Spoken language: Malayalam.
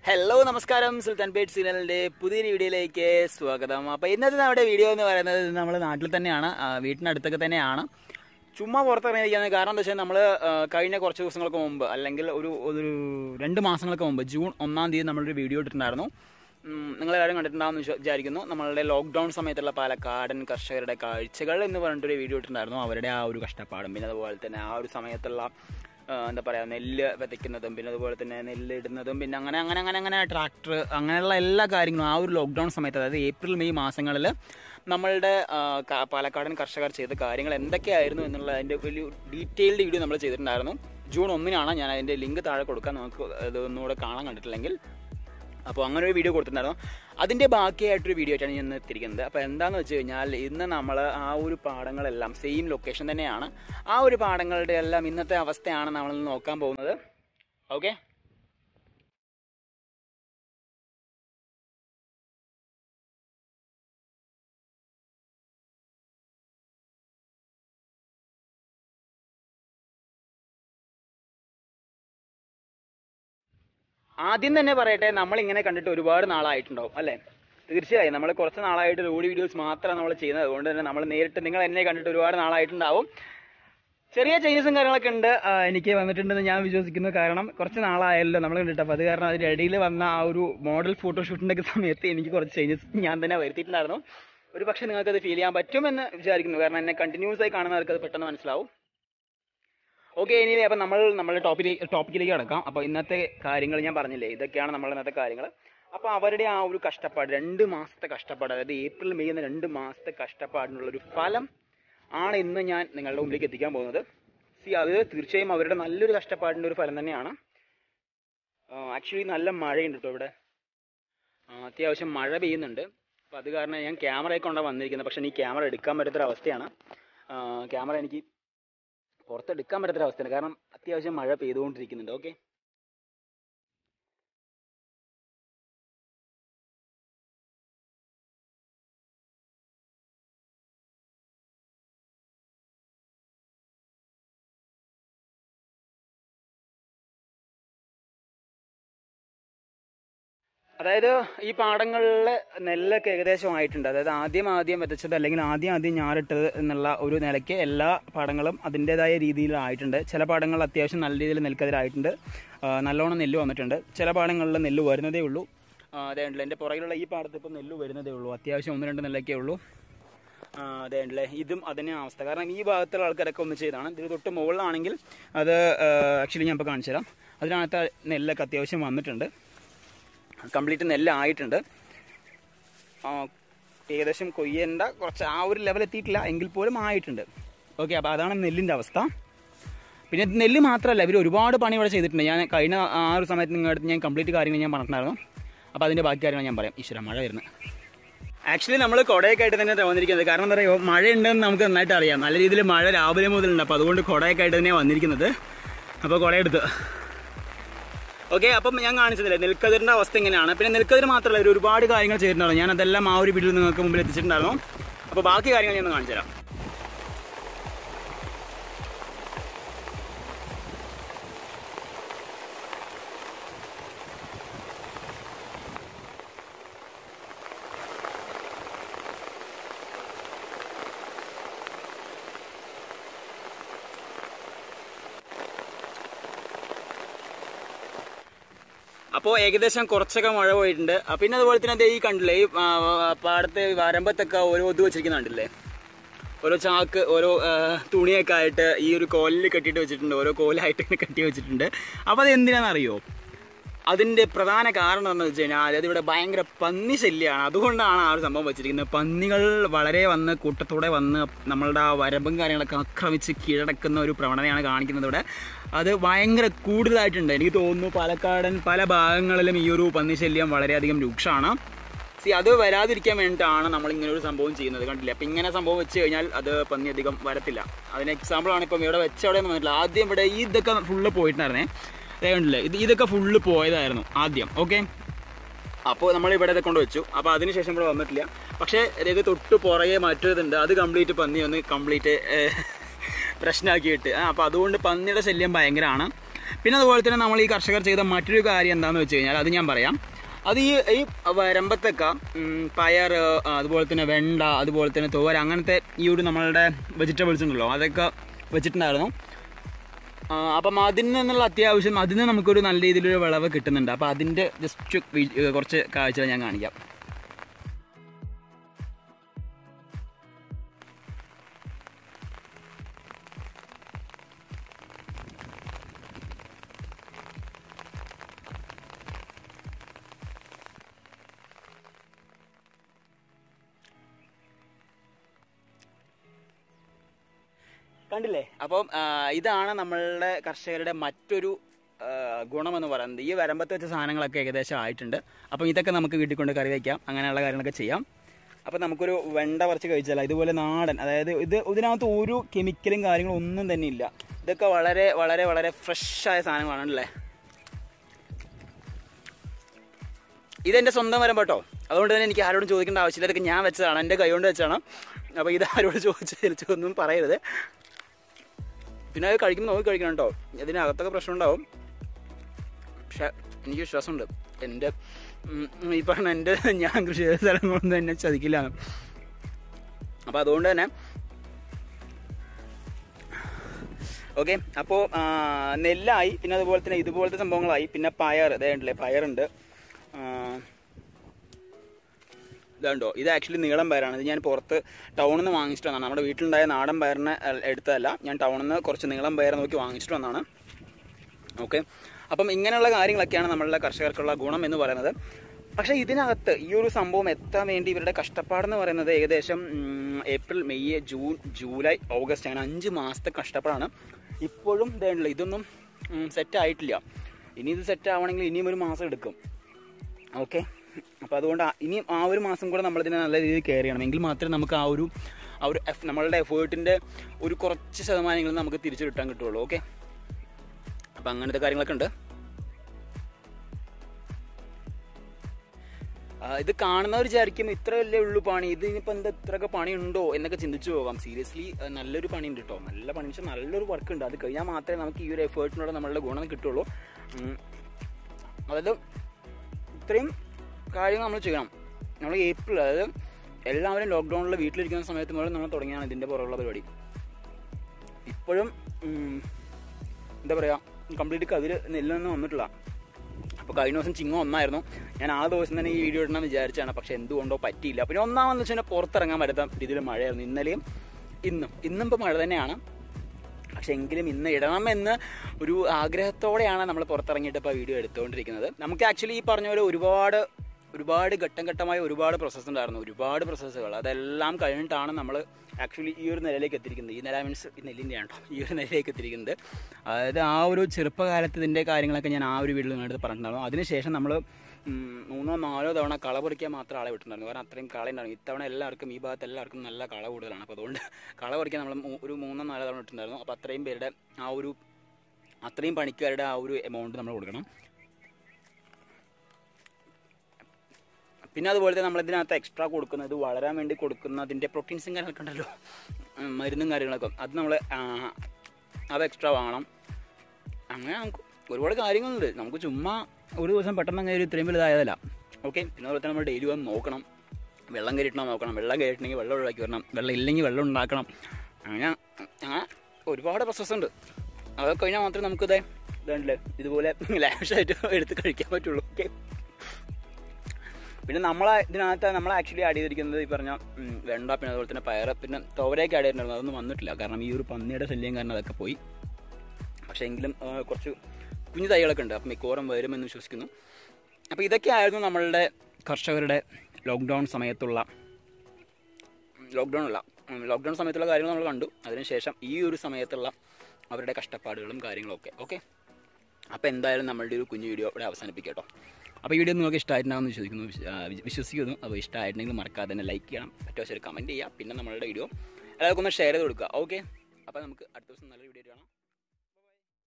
ഹലോ നമസ്കാരം സുൽത്താൻ പേട്ട് സീരിയലിന്റെ പുതിയൊരു വീഡിയോയിലേക്ക് സ്വാഗതം അപ്പോൾ ഇന്നത്തെ നമ്മുടെ വീഡിയോ എന്ന് പറയുന്നത് നമ്മൾ നാട്ടിൽ തന്നെയാണ് ആ, വീട്ടിനടുത്തൊക്കെ തന്നെയാണ് ചുമ്മാ പുറത്തിറങ്ങിയിരിക്കുന്നത് കാരണം എന്താ വെച്ചാൽ നമ്മൾ കഴിഞ്ഞ കുറച്ച് ദിവസങ്ങൾക്ക് മുമ്പ് അല്ലെങ്കിൽ ഒരു ഒരു രണ്ട് മാസങ്ങൾക്ക് മുമ്പ് ജൂൺ ഒന്നാം തീയതി നമ്മളൊരു വീഡിയോ ഇട്ടിട്ടുണ്ടായിരുന്നു ഉം, നിങ്ങളെല്ലാവരും കണ്ടിട്ടുണ്ടാകുമെന്ന് വിശ്വ- വിചാരിക്കുന്നു നമ്മളുടെ ലോക്ക്ഡൗൺ സമയത്തുള്ള പാലക്കാടൻ കർഷകരുടെ കാഴ്ചകൾ എന്ന് പറഞ്ഞിട്ടൊരു വീഡിയോ ഇട്ടിട്ടുണ്ടായിരുന്നു അവരുടെ ആ ഒരു കഷ്ടപ്പാടും പിന്നെ അതുപോലെ തന്നെ ആ ഒരു സമയത്തുള്ള ആ, എന്താ പറയുക നെല്ല് വിതയ്ക്കുന്നതും പിന്നെ അതുപോലെ തന്നെ നെല്ല് ഇടുന്നതും പിന്നെ അങ്ങനെ അങ്ങനെ അങ്ങനെ അങ്ങനെ ട്രാക്ടർ അങ്ങനെയുള്ള എല്ലാ കാര്യങ്ങളും ആ ഒരു ലോക്ക്ഡൗൺ സമയത്ത് അതായത് ഏപ്രിൽ മെയ് മാസങ്ങളിൽ നമ്മളുടെ ആ, ക- പാലക്കാടൻ കർഷകർ ചെയ്ത കാര്യങ്ങൾ എന്തൊക്കെയായിരുന്നു എന്നുള്ള അതിൻ്റെ വലിയ ഡീറ്റെയിൽഡ് വീഡിയോ നമ്മൾ ചെയ്തിട്ടുണ്ടായിരുന്നു ജൂൺ ഒന്നിനാണ് ഞാൻ അതിൻ്റെ ലിങ്ക് താഴെ കൊടുക്കാൻ നമുക്ക് ഇത് ഒന്നുകൂടെ കാണാൻ കണ്ടിട്ടില്ലെങ്കിൽ അപ്പോൾ അങ്ങനെ ഒരു വീഡിയോ കൊടുത്തിട്ടുണ്ടായിരുന്നു അതിൻ്റെ ബാക്കിയായിട്ടൊരു വീഡിയോ ആയിട്ടാണ് ഞാൻ ഇന്ന് എത്തിയിരിക്കുന്നത് അപ്പോൾ എന്താണെന്ന് വെച്ച് കഴിഞ്ഞാൽ ഇന്ന് നമ്മൾ ആ ഒരു പാടങ്ങളെല്ലാം സെയിം ലൊക്കേഷൻ തന്നെയാണ് ആ ഒരു പാടങ്ങളുടെ എല്ലാം ഇന്നത്തെ അവസ്ഥയാണ് നമ്മൾ ഇന്ന് നോക്കാൻ പോകുന്നത് ഓക്കെ ആദ്യം തന്നെ പറയട്ടെ നമ്മൾ ഇങ്ങനെ കണ്ടിട്ട് ഒരുപാട് നാളായിട്ടുണ്ടാവും അല്ലേ തീർച്ചയായും നമ്മൾ കുറച്ച് നാളായിട്ട് റോഡ് വീഡിയോസ് മാത്രമാണ് നമ്മൾ ചെയ്യുന്നത് അതുകൊണ്ട് തന്നെ നമ്മൾ നേരിട്ട് നിങ്ങൾ എന്നെ കണ്ടിട്ട് ഒരുപാട് നാളായിട്ടുണ്ടാവും ചെറിയ ചേഞ്ചസും കാര്യങ്ങളൊക്കെ ഉണ്ട് ആ, എനിക്ക് വന്നിട്ടുണ്ടെന്ന് ഞാൻ വിശ്വസിക്കുന്നു കാരണം കുറച്ച് നാളായല്ലോ നമ്മൾ കണ്ടിട്ട് അപ്പോൾ അത് കാരണം അതിൻ്റെ ഇടയിൽ വന്ന ആ ഒരു മോഡൽ ഫോട്ടോഷൂട്ടിൻ്റെ ഒക്കെ സമയത്ത് എനിക്ക് കുറച്ച് ചേഞ്ചസ് ഞാൻ തന്നെ വരുത്തിയിട്ടുണ്ടായിരുന്നു ഒരു പക്ഷേ നിങ്ങൾക്കത് ഫീൽ ചെയ്യാൻ പറ്റുമെന്ന് വിചാരിക്കുന്നു കാരണം എന്നെ കണ്ടിന്യൂസ് ആയി കാണുന്നവർക്ക് അത് പെട്ടെന്ന് മനസ്സിലാവും ഓക്കെ ഇനി അപ്പം നമ്മൾ നമ്മുടെ ടോപ്പിലേക്ക് ടോപ്പിക്കിലേക്ക് കിടക്കാം അപ്പോൾ ഇന്നത്തെ കാര്യങ്ങൾ ഞാൻ പറഞ്ഞില്ലേ ഇതൊക്കെയാണ് നമ്മൾ ഇന്നത്തെ കാര്യങ്ങൾ അപ്പോൾ അവരുടെ ആ ഒരു കഷ്ടപ്പാട് രണ്ട് മാസത്തെ കഷ്ടപ്പാട് അതായത് ഏപ്രിൽ മെയ് എന്ന രണ്ട് മാസത്തെ കഷ്ടപ്പാടിനുള്ളൊരു ഫലം ആണ് ഇന്ന് ഞാൻ നിങ്ങളുടെ മുമ്പിലേക്ക് എത്തിക്കാൻ പോകുന്നത് സി അത് തീർച്ചയായും അവരുടെ നല്ലൊരു കഷ്ടപ്പാടിൻ്റെ ഒരു ഫലം തന്നെയാണ് ആക്ച്വലി നല്ല മഴയുണ്ട് കേട്ടോ ഇവിടെ ആ, അത്യാവശ്യം മഴ പെയ്യുന്നുണ്ട് അപ്പോൾ അത് കാരണം ഞാൻ ക്യാമറയൊക്കെ കൊണ്ടാണ് വന്നിരിക്കുന്നത് പക്ഷേ ഈ ക്യാമറ എടുക്കാൻ പറ്റാത്തൊരവസ്ഥയാണ് ക്യാമറ എനിക്ക് പുറത്തെടുക്കാൻ പറ്റാത്തൊരവസ്ഥയാണ് കാരണം അത്യാവശ്യം മഴ പെയ്തുകൊണ്ടിരിക്കുന്നുണ്ട് ഓക്കെ അതായത് ഈ പാടങ്ങളിൽ നെല്ലൊക്കെ ഏകദേശം ആയിട്ടുണ്ട് അതായത് ആദ്യം ആദ്യം വിതച്ചത് അല്ലെങ്കിൽ ആദ്യം ആദ്യം ഞാറിട്ടത് എന്നുള്ള ഒരു നിലയ്ക്ക് എല്ലാ പാടങ്ങളും അതിൻ്റെതായ രീതിയിലായിട്ടുണ്ട് ചില പാടങ്ങളിൽ അത്യാവശ്യം നല്ല രീതിയിൽ നെൽക്കതിരായിട്ടുണ്ട് ആ, നല്ലോണം നെല്ല് വന്നിട്ടുണ്ട് ചില പാടങ്ങളിൽ നെല്ല് വരുന്നതേ ഉള്ളൂ ആ, അതേ ഉണ്ടല്ലോ എൻ്റെ പുറകിലുള്ള ഈ പാടത്ത് ഇപ്പോൾ നെല്ല് വരുന്നതേ ഉള്ളൂ അത്യാവശ്യം ഒന്ന് രണ്ട് നെല്ലൊക്കെ ഉള്ളൂ ആ, അതെ ഉണ്ടല്ലേ ഇതും അതിനെ അവസ്ഥ കാരണം ഈ ഭാഗത്തുള്ള ആൾക്കാരൊക്കെ ഒന്ന് ചെയ്താണ് ഇതിന് തൊട്ട് മുകളിലാണെങ്കിൽ അത് ആക്ച്വലി ഞാൻ ഇപ്പോൾ കാണിച്ചു തരാം അതിനകത്ത് നെല്ലൊക്കെ അത്യാവശ്യം വന്നിട്ടുണ്ട് കംപ്ലീറ്റ് നെല്ലായിട്ടുണ്ട് ആ, ഏകദേശം കൊയ്യേണ്ട കുറച്ച് ആ ഒരു ലെവൽ എത്തിയിട്ടില്ല എങ്കിൽ പോലും ആയിട്ടുണ്ട് ഓക്കെ അപ്പോൾ അതാണ് നെല്ലിൻ്റെ അവസ്ഥ പിന്നെ നെല്ല് മാത്രമല്ല ഇവർ ഒരുപാട് പണി ഇവിടെ ചെയ്തിട്ടുണ്ട് ഞാൻ കഴിഞ്ഞ ആ ഒരു സമയത്ത് നിങ്ങളുടെ അടുത്ത് ഞാൻ കംപ്ലീറ്റ് കാര്യങ്ങൾ ഞാൻ പറഞ്ഞിട്ടുണ്ടായിരുന്നു അപ്പോൾ അതിൻ്റെ ബാക്കി കാര്യങ്ങൾ ഞാൻ പറയാം ഈശ്വര മഴ വരുന്നത് ആക്ച്വലി നമ്മൾ കുടയൊക്കെ ആയിട്ട് തന്നെ വന്നിരിക്കുന്നത് കാരണം എന്താ പറയുക മഴ ഉണ്ടെന്ന് നമുക്ക് നന്നായിട്ട് അറിയാം നല്ല രീതിയിൽ മഴ രാവിലെ മുതലുണ്ട് അപ്പോൾ അതുകൊണ്ട് കുടയൊക്കെ ആയിട്ട് തന്നെയാണ് വന്നിരിക്കുന്നത് അപ്പോൾ കുടയെടുത്ത് ഓക്കെ അപ്പം ഞാൻ കാണിച്ചതില്ലേ നെൽക്കതിരിന്റെ അവസ്ഥ ഇങ്ങനെയാണ് പിന്നെ നെൽക്കതിർ മാത്രമല്ല ഒരു ഒരുപാട് കാര്യങ്ങൾ ചെയ്തിട്ടുണ്ടായിരുന്നു ഞാൻ അതെല്ലാം ആ ഒരു വീഡിയോ നിങ്ങൾക്ക് മുമ്പിൽ എത്തിച്ചിട്ടുണ്ടായിരുന്നു അപ്പോൾ ബാക്കി കാര്യങ്ങൾ ഞാൻ ഒന്ന് കാണിച്ചു തരാം അപ്പോൾ ഏകദേശം കുറച്ചൊക്കെ മഴ പോയിട്ടുണ്ട് ആ, പിന്നെ അതുപോലെ തന്നെ ദേ ഈ കണ്ടില്ലേ ഈ ആ, ആ, പാടത്തെ വരമ്പത്തൊക്കെ ഓരോ ഇത് വെച്ചിരിക്കുന്ന കണ്ടില്ലേ ഓരോ ചാക്ക് ഓരോ ആ, തുണിയൊക്കെ ആയിട്ട് ഈ ഒരു കോലിൽ കെട്ടിയിട്ട് വെച്ചിട്ടുണ്ട് ഓരോ കോലായിട്ട് ഇങ്ങനെ കെട്ടി വെച്ചിട്ടുണ്ട് അപ്പോൾ അത് എന്തിനാണെന്നറിയോ അതിൻ്റെ പ്രധാന കാരണം എന്താണെന്ന് വെച്ച് കഴിഞ്ഞാൽ അതായത് ഇവിടെ ഭയങ്കര പന്നി ശല്യമാണ് അതുകൊണ്ടാണ് ആ ഒരു സംഭവം വെച്ചിരിക്കുന്നത് പന്നികൾ വളരെ വന്ന് കൂട്ടത്തോടെ വന്ന് നമ്മളുടെ ആ വരമ്പും കാര്യങ്ങളൊക്കെ ആക്രമിച്ച് കീഴടക്കുന്ന ഒരു പ്രവണതയാണ് കാണിക്കുന്നത് ഇവിടെ അത് ഭയങ്കര കൂടുതലായിട്ടുണ്ട് എനിക്ക് തോന്നുന്നു പാലക്കാടൻ പല ഭാഗങ്ങളിലും ഈ ഒരു പന്നി ശല്യം വളരെയധികം രൂക്ഷമാണ് സി അത് വരാതിരിക്കാൻ വേണ്ടിയിട്ടാണ് നമ്മൾ ഇങ്ങനെ ഒരു സംഭവം ചെയ്യുന്നത് കണ്ടില്ല അപ്പം ഇങ്ങനെ സംഭവം വെച്ച് കഴിഞ്ഞാൽ അത് പന്നി അധികം വരത്തില്ല അതിന് എക്സാമ്പിളാണ് ഇപ്പം ഇവിടെ വെച്ച അവിടെ വന്നിട്ടില്ല ആദ്യം ഇവിടെ ഈ ഇതൊക്കെ ഫുള്ള് പോയിട്ടുണ്ടായിരുന്നേ ദേ കണ്ടില്ലേ ഇത് ഇതൊക്കെ ഫുള്ള് പോയതായിരുന്നു ആദ്യം ഓക്കെ അപ്പോൾ നമ്മൾ ഇവിടെ ഇതൊക്കെ കൊണ്ട് വെച്ചു അപ്പോൾ അതിനുശേഷം ഇവിടെ വന്നിട്ടില്ല പക്ഷേ ഇത് തൊട്ട് പുറകെ മറ്റൊരിതുണ്ട് അത് കംപ്ലീറ്റ് പന്നി ഒന്ന് കംപ്ലീറ്റ് പ്രശ്നമാക്കിയിട്ട് അപ്പോൾ അതുകൊണ്ട് പന്നിയുടെ ശല്യം ഭയങ്കരമാണ് പിന്നെ അതുപോലെ തന്നെ നമ്മൾ ഈ കർഷകർ ചെയ്ത മറ്റൊരു കാര്യം എന്താണെന്ന് വെച്ച് കഴിഞ്ഞാൽ അത് ഞാൻ പറയാം അത് ഈ ഈ വരമ്പത്തൊക്കെ ഉം, പയർ ആ, അതുപോലെ തന്നെ വെണ്ട അതുപോലെ തന്നെ തോര അങ്ങനത്തെ ഈ ഒരു നമ്മളുടെ വെജിറ്റബിൾസ് ഉണ്ടല്ലോ അതൊക്കെ വെച്ചിട്ടുണ്ടായിരുന്നു ആ, അപ്പം അതിൽ നിന്നുള്ള അത്യാവശ്യം അതിൽ നിന്ന് നമുക്കൊരു നല്ല രീതിയിലൊരു വിളവ് കിട്ടുന്നുണ്ട് അപ്പം അതിൻ്റെ ജസ്റ്റ് കുറച്ച് കാഴ്ചകൾ ഞാൻ കാണിക്കാം കണ്ടില്ലേ അപ്പം ആ, ഇതാണ് നമ്മളുടെ കർഷകരുടെ മറ്റൊരു ആ, ഗുണമെന്ന് പറയുന്നത് ഈ വരമ്പത്ത് വെച്ച സാധനങ്ങളൊക്കെ ഏകദേശം ആയിട്ടുണ്ട് അപ്പം ഇതൊക്കെ നമുക്ക് വീട്ടിൽ കൊണ്ട് കറി വയ്ക്കാം അങ്ങനെയുള്ള കാര്യങ്ങളൊക്കെ ചെയ്യാം അപ്പം നമുക്കൊരു വെണ്ട പറിച്ച് കഴിച്ചാൽ ഇതുപോലെ നാടൻ അതായത് ഇത് ഇതിനകത്ത് ഒരു കെമിക്കലും കാര്യങ്ങളും ഒന്നും തന്നെ ഇല്ല ഇതൊക്കെ വളരെ വളരെ വളരെ ഫ്രഷായ സാധനങ്ങളാണല്ലേ ഇതെൻ്റെ സ്വന്തം വരം കേട്ടോ അതുകൊണ്ട് തന്നെ എനിക്ക് ആരോടും ചോദിക്കേണ്ട ആവശ്യമില്ല ഇതൊക്കെ ഞാൻ വെച്ചതാണ് എൻ്റെ കൈ കൊണ്ട് വെച്ചാണ് അപ്പോൾ ഇത് ആരോട് ചോദിച്ച് ചോദിച്ചൊന്നും പറയരുത് പിന്നെ അത് കഴിക്കുമ്പോൾ നോക്കി കഴിക്കണം കേട്ടോ ഇതിനകത്തൊക്കെ പ്രശ്നം ഉണ്ടാവും പക്ഷെ എനിക്ക് വിശ്വാസമുണ്ട് എൻ്റെ ഉം, ഈ പറഞ്ഞ എൻ്റെ ഞാൻ കൃഷി ചെയ്ത സ്ഥലങ്ങളൊന്നും എന്നെ ചതിക്കില്ല അപ്പോൾ അതുകൊണ്ട് തന്നെ ഓക്കെ അപ്പോൾ നെല്ലായി പിന്നെ അതുപോലെ തന്നെ ഇതുപോലത്തെ സംഭവങ്ങളായി പിന്നെ പയർ ഇതേണ്ടല്ലേ പയറുണ്ട് ആ, ഇതുണ്ടോ ഇത് ആക്ച്വലി നീളം പയറാണ് ഇത് ഞാൻ പുറത്ത് ടൗണിൽ നിന്ന് വാങ്ങിച്ചിട്ട് വന്നതാണ് നമ്മുടെ വീട്ടിലുണ്ടായ നാടൻ പയറിനെ അൽ- എടുത്തതല്ല ഞാൻ ടൗണിൽ നിന്ന് കുറച്ച് നീളം പയർ നോക്കി വാങ്ങിച്ചിട്ട് വന്നതാണ് ഓക്കെ അപ്പം ഇങ്ങനെയുള്ള കാര്യങ്ങളൊക്കെയാണ് നമ്മളുടെ കർഷകർക്കുള്ള ഗുണം എന്ന് പറയുന്നത് പക്ഷേ ഇതിനകത്ത് ഈ ഒരു സംഭവം എത്താൻ വേണ്ടി ഇവരുടെ കഷ്ടപ്പാടെന്ന് പറയുന്നത് ഏകദേശം ഉം, April May June July August അങ്ങനെ അഞ്ച് മാസത്തെ കഷ്ടപ്പാടാണ് ഇപ്പോഴും ഇതേണ്ടല്ലോ ഇതൊന്നും സെറ്റ് ആയിട്ടില്ല ഇനി ഇത് സെറ്റ് ആവണമെങ്കിൽ ഇനിയും ഒരു മാസം എടുക്കും ഓക്കെ അപ്പോൾ അതുകൊണ്ട് ആ- ഇനി ആ ഒരു മാസം കൂടെ നമ്മളിതിനെ നല്ല രീതിയിൽ കെയർ ചെയ്യണം എങ്കിൽ മാത്രമേ നമുക്ക് ആ ഒരു ആ ഒരു എഫ് നമ്മളുടെ എഫേർട്ടിൻ്റെ ഒരു കുറച്ച് ശതമാനങ്ങൾ നമുക്ക് തിരിച്ചു കിട്ടാൻ കിട്ടുള്ളൂ ഓക്കെ അപ്പം അങ്ങനത്തെ കാര്യങ്ങളൊക്കെ ഉണ്ട് ആ, ഇത് കാണുന്നവർ വിചാരിക്കും ഇത്ര വലിയ ഉള്ളു പണി ഇത് ഇനിയിപ്പോൾ എന്താ ഇത്രയൊക്കെ പണിയുണ്ടോ എന്നൊക്കെ ചിന്തിച്ചു പോകാം സീരിയസ്ലി നല്ലൊരു പണിയുണ്ട് കേട്ടോ നല്ല പണി വെച്ചാൽ നല്ലൊരു വർക്ക് ഉണ്ട് അത് കഴിഞ്ഞാൽ മാത്രമേ നമുക്ക് ഈ ഒരു എഫേർട്ടിനോട് നമ്മളുടെ ഗുണം കിട്ടുള്ളൂ ഉം. അതായത് ഇത്രയും കാര്യങ്ങൾ നമ്മൾ ചെയ്യണം നമ്മൾ ഏപ്രിൽ അതായത് എല്ലാവരും ലോക്ക്ഡൗണിൽ വീട്ടിലിരിക്കുന്ന സമയത്ത് മുതൽ നമ്മൾ തുടങ്ങിയാണ് ഇതിൻ്റെ പുറമുള്ള പരിപാടി ഇപ്പോഴും ഉം, എന്താ പറയുക കംപ്ലീറ്റ് കതിര് നെല്ലൊന്നും വന്നിട്ടില്ല അപ്പോൾ കഴിഞ്ഞ ദിവസം ചിങ്ങം ഒന്നായിരുന്നു ഞാൻ ആ ദിവസം തന്നെ ഈ വീഡിയോ ഇടണം വിചാരിച്ചാണ് പക്ഷെ എന്തുകൊണ്ടോ പറ്റിയില്ല പിന്നെ ഒന്നാമെന്ന് വെച്ചാൽ പുറത്തിറങ്ങാൻ പറ്റാത്ത രീതിയിൽ മഴയായിരുന്നു ഇന്നലെയും ഇന്നും ഇന്നും ഇപ്പോൾ മഴ തന്നെയാണ് പക്ഷെ എങ്കിലും ഇന്ന് ഇടണമെന്ന് ഒരു ആഗ്രഹത്തോടെയാണ് നമ്മൾ പുറത്തിറങ്ങിയിട്ട് ഇപ്പോൾ വീഡിയോ എടുത്തുകൊണ്ടിരിക്കുന്നത് നമുക്ക് ആക്ച്വലി ഈ പറഞ്ഞ പോലെ ഒരുപാട് ഒരുപാട് ഘട്ടം ഘട്ടമായ ഒരുപാട് പ്രോസസ്സ് ഉണ്ടായിരുന്നു ഒരുപാട് പ്രോസസ്സുകൾ അതെല്ലാം കഴിഞ്ഞിട്ടാണ് നമ്മൾ ആക്ച്വലി ഈ ഒരു നിലയിലേക്ക് എത്തിയിരിക്കുന്നത് ഈ നില മീൻസ് ഈ നെല്ലിൻ്റെ ആണോ ഈ ഒരു നിലയിലേക്ക് എത്തിയിരിക്കുന്നത് അതായത് ആ ഒരു ചെറുപ്പകാലത്ത് ഇതിൻ്റെ കാര്യങ്ങളൊക്കെ ഞാൻ ആ ഒരു വീട്ടിൽ നിന്നെടുത്ത് പറഞ്ഞിട്ടുണ്ടായിരുന്നു അതിനുശേഷം നമ്മൾ മൂന്നോ നാലോ തവണ കള പറിക്കാൻ മാത്രം ആളെ വിട്ടിട്ടുണ്ടായിരുന്നു കാരണം അത്രയും കള ഉണ്ടായിരുന്നു ഇത്തവണ എല്ലാവർക്കും ഈ ഭാഗത്ത് എല്ലാവർക്കും നല്ല കള കൂടുതലാണ് അപ്പോൾ അതുകൊണ്ട് കള പറിക്കാൻ നമ്മൾ മൂ- ഒരു മൂന്നോ നാലോ തവണ ഇട്ടിട്ടുണ്ടായിരുന്നു അപ്പോൾ അത്രയും പേരുടെ ആ ഒരു അത്രയും പണിക്കാരുടെ ആ ഒരു എമൗണ്ട് നമ്മൾ കൊടുക്കണം പിന്നെ അതുപോലെ തന്നെ നമ്മൾ ഇതിനകത്ത് എക്സ്ട്രാ കൊടുക്കുന്നത് വളരാൻ വേണ്ടി കൊടുക്കുന്നതിൻ്റെ പ്രോട്ടീൻസും കാര്യങ്ങളൊക്കെ ഉണ്ടല്ലോ ഉം, മരുന്നും കാര്യങ്ങളൊക്കെ അത് നമ്മൾ അത് എക്സ്ട്രാ വാങ്ങണം അങ്ങനെ നമുക്ക് ഒരുപാട് കാര്യങ്ങളുണ്ട് നമുക്ക് ചുമ്മാ ഒരു ദിവസം പെട്ടെന്ന് അങ്ങനെ ഒരു ഇത്രയും വലുതായതല്ല ഓക്കെ പിന്നെ അതുപോലെ തന്നെ നമ്മൾ ഡെയിലി വന്ന് നോക്കണം വെള്ളം കയറിയിട്ടോ നോക്കണം വെള്ളം കയറിയിട്ടുണ്ടെങ്കിൽ വെള്ളം ഒഴിവാക്കി വരണം വെള്ളം ഇല്ലെങ്കിൽ വെള്ളം ഉണ്ടാക്കണം അങ്ങനെ അങ്ങനെ ഒരുപാട് പ്രോസസ്സ് ഉണ്ട് അതൊക്കെ കഴിഞ്ഞാൽ മാത്രമേ നമുക്കിത് ഇതുണ്ടല്ലേ ഇതുപോലെ ലാവിഷായിട്ട് എടുത്ത് കഴിക്കാൻ പറ്റുള്ളൂ ഓക്കെ പിന്നെ നമ്മൾ ഇതിനകത്ത് നമ്മൾ ആക്ച്വലി ആഡ് ചെയ്തിരിക്കുന്നത് ഈ പറഞ്ഞ ഉം, വെണ്ട പിന്നെ അതുപോലെ തന്നെ പയർ പിന്നെ തോരയൊക്കെ ആഡ് ചെയ്തിട്ടുണ്ടായിരുന്നു അതൊന്നും വന്നിട്ടില്ല കാരണം ഈ ഒരു പന്നിയുടെ ശല്യം കാരണം അതൊക്കെ പോയി പക്ഷേ എങ്കിലും ആ, കുറച്ച് കുഞ്ഞു തൈകളൊക്കെ ഉണ്ട് അപ്പം മിക്കവാറും വരുമെന്ന് വിശ്വസിക്കുന്നു അപ്പോൾ ഇതൊക്കെയായിരുന്നു നമ്മളുടെ കർഷകരുടെ ലോക്ക്ഡൗൺ സമയത്തുള്ള ലോക്ക്ഡൗൺ അല്ല ലോക്ക്ഡൗൺ സമയത്തുള്ള കാര്യങ്ങൾ നമ്മൾ കണ്ടു അതിനുശേഷം ഈ ഒരു സമയത്തുള്ള അവരുടെ കഷ്ടപ്പാടുകളും കാര്യങ്ങളും ഒക്കെ ഓക്കെ അപ്പോൾ എന്തായാലും നമ്മളുടെ ഒരു കുഞ്ഞു വീഡിയോ ഇവിടെ അവസാനിപ്പിക്കാം കേട്ടോ അപ്പോൾ ഈ വീഡിയോ നിങ്ങൾക്ക് ഇഷ്ടമായിട്ടുണ്ടാകുമെന്ന് വിശ്വസിക്കുന്നു വിശ്വ- ആ, വിശ്വ- വിശ്വസിക്കുന്നു അപ്പോൾ ഇഷ്ടമായിട്ടുണ്ടെങ്കിൽ മറക്കാതെ തന്നെ ലൈക്ക് ചെയ്യണം പറ്റുമോ ശരി കമൻറ്റ് ചെയ്യുക പിന്നെ നമ്മളുടെ വീഡിയോ എല്ലാവർക്കും ഒന്ന് ഷെയർ ചെയ്ത് കൊടുക്കുക ഓക്കെ അപ്പോൾ നമുക്ക് അടുത്ത ദിവസം നല്ലൊരു വീഡിയോ കാണാം